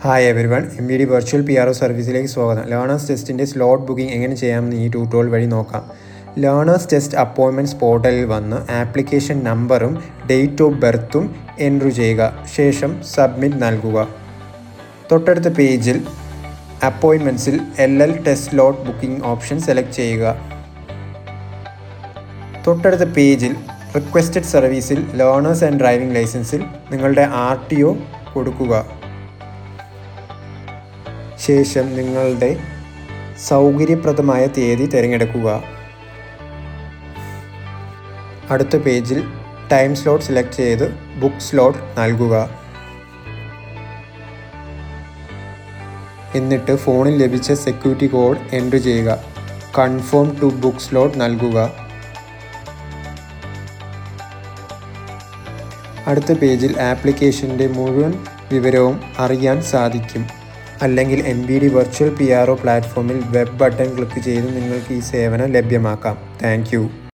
hi everyone M B D virtual P R O സർവീസിലേക്ക് സ്വാഗതം learners ടെസ്റ്റിൻ്റെ slot booking എങ്ങനെ ചെയ്യാമെന്ന് ഈ ട്യൂട്ടോറിയൽ വഴി നോക്കാം ലേണേഴ്സ് ടെസ്റ്റ് അപ്പോയിൻമെൻറ്റ്സ് പോർട്ടലിൽ വന്ന് ആപ്ലിക്കേഷൻ നമ്പറും ഡേറ്റ് ഓഫ് ബർത്തും എൻട്രു ചെയ്യുക ശേഷം സബ്മിറ്റ് നൽകുക തൊട്ടടുത്ത പേജിൽ അപ്പോയിൻമെൻറ്റ്സിൽ L L test slot booking option select ചെയ്യുക തൊട്ടടുത്ത പേജിൽ റിക്വസ്റ്റഡ് സർവീസിൽ ലേണേഴ്സ് ആൻഡ് ഡ്രൈവിംഗ് ലൈസൻസിൽ നിങ്ങളുടെ ആർ ടി ഒ കൊടുക്കുക ശേഷം നിങ്ങളുടെ സൗകര്യപ്രദമായ തീയതി തിരഞ്ഞെടുക്കുക അടുത്ത പേജിൽ ടൈം സ്ലോട്ട് സെലക്ട് ചെയ്ത് ബുക്ക് സ്ലോട്ട് നൽകുക എന്നിട്ട് ഫോണിൽ ലഭിച്ച സെക്യൂരിറ്റി കോഡ് എൻട്രി ചെയ്യുക കൺഫേം ടു ബുക്ക് സ്ലോട്ട് നൽകുക അടുത്ത പേജിൽ ആപ്ലിക്കേഷൻ്റെ മുഴുവൻ വിവരവും അറിയാൻ സാധിക്കും അല്ലെങ്കിൽ M B D virtual P R O പ്ലാറ്റ്ഫോമിൽ വെബ് ബട്ടൺ ക്ലിക്ക് ചെയ്ത് നിങ്ങൾക്ക് ഈ സേവനം ലഭ്യമാക്കാം താങ്ക്